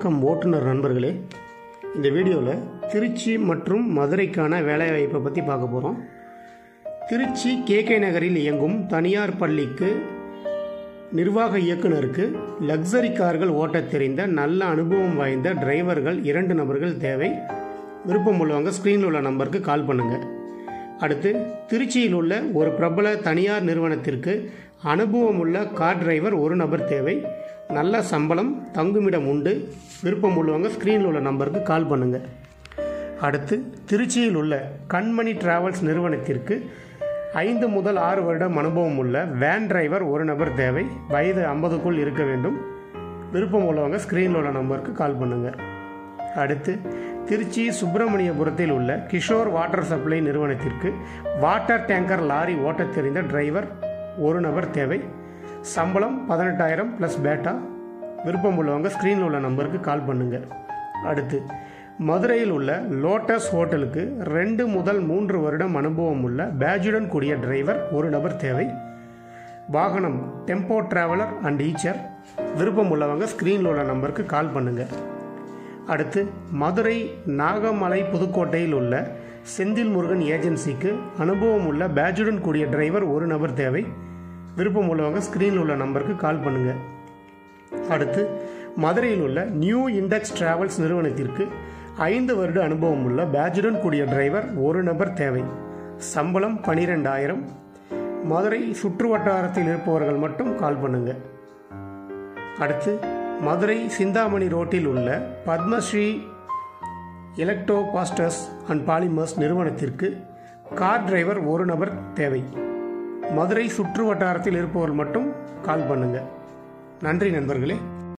வணக்கம் ஓட்டுநர் நண்பர்களே இந்த வீடியோவில் திருச்சி மற்றும் மதுரைக்கான வேலைவாய்ப்பை பற்றி பார்க்க போகிறோம் திருச்சி கேகே நகரில் இயங்கும் தனியார் பள்ளிக்கு நிர்வாக இயக்குனருக்கு லக்ஸரி கார்கள் ஓட்டத் தெரிந்த நல்ல அனுபவம் வாய்ந்த டிரைவர்கள் இரண்டு நபர்கள் தேவை விருப்பம் உள்ளவங்க ஸ்க்ரீனில் உள்ள நம்பருக்கு கால் பண்ணுங்கள் அடுத்து திருச்சியில் உள்ள ஒரு பிரபல தனியார் நிறுவனத்திற்கு அனுபவம் உள்ள கார் டிரைவர் ஒரு நபர் தேவை நல்ல சம்பளம் தங்குமிடம் உண்டு விருப்பம் உள்ளவங்க ஸ்க்ரீனில் உள்ள நம்பருக்கு கால் பண்ணுங்கள் அடுத்து திருச்சியில் உள்ள கண்மணி டிராவல்ஸ் நிறுவனத்திற்கு ஐந்து முதல் ஆறு வருடம் அனுபவம் உள்ள வேன் டிரைவர் ஒரு நபர் தேவை வயது ஐம்பதுக்குள் இருக்க வேண்டும் விருப்பம் உள்ளவங்க ஸ்க்ரீனில் உள்ள நம்பருக்கு கால் பண்ணுங்கள் அடுத்து திருச்சி சுப்பிரமணியபுரத்தில் உள்ள கிஷோர் வாட்டர் சப்ளை நிறுவனத்திற்கு வாட்டர் டேங்கர் லாரி ஓட்டத் தெரிந்த டிரைவர் ஒரு நபர் தேவை சம்பளம் பதினெட்டாயிரம் ப்ளஸ் பேட்டா விருப்பம் உள்ளவங்க ஸ்க்ரீனில் உள்ள நம்பருக்கு கால் பண்ணுங்கள் அடுத்து மதுரையில் உள்ள லோட்டஸ் ஹோட்டலுக்கு ரெண்டு முதல் மூன்று வருடம் அனுபவம் உள்ள பேஜுடன் கூடிய டிரைவர் ஒரு நபர் தேவை வாகனம் டெம்போ டிராவலர் அண்ட் ஈச்சர் விருப்பம் உள்ளவங்க ஸ்க்ரீனில் உள்ள நம்பருக்கு கால் பண்ணுங்கள் அடுத்து மதுரை நாகமலை புதுக்கோட்டையில் உள்ள செந்தில் முருகன் ஏஜென்சிக்கு அனுபவம் உள்ள பேஜுடன் கூடிய டிரைவர் ஒரு நபர் தேவை விருப்பம் உள்ளவங்க ஸ்க்ரீனில் உள்ள நம்பருக்கு கால் பண்ணுங்கள் அடுத்து மதுரையில் உள்ள நியூ இண்டெக்ஸ் டிராவல்ஸ் நிறுவனத்திற்கு ஐந்து வருட அனுபவம் உள்ள பேஜுடன் கூடிய டிரைவர் ஒரு நபர் தேவை சம்பளம் பனிரெண்டாயிரம் மதுரை சுற்று வட்டாரத்தில் இருப்பவர்கள் மட்டும் கால் பண்ணுங்கள் அடுத்து மதுரை சிந்தாமணி ரோட்டில் உள்ள Padmashree electro pasters and polymers நிறுவனத்திற்கு கார் டிரைவர் ஒரு நபர் தேவை மதுரை சுற்று வட்டாரத்தில் இருப்பவர் மட்டும் கால் பண்ணுங்கள் நன்றி நண்பர்களே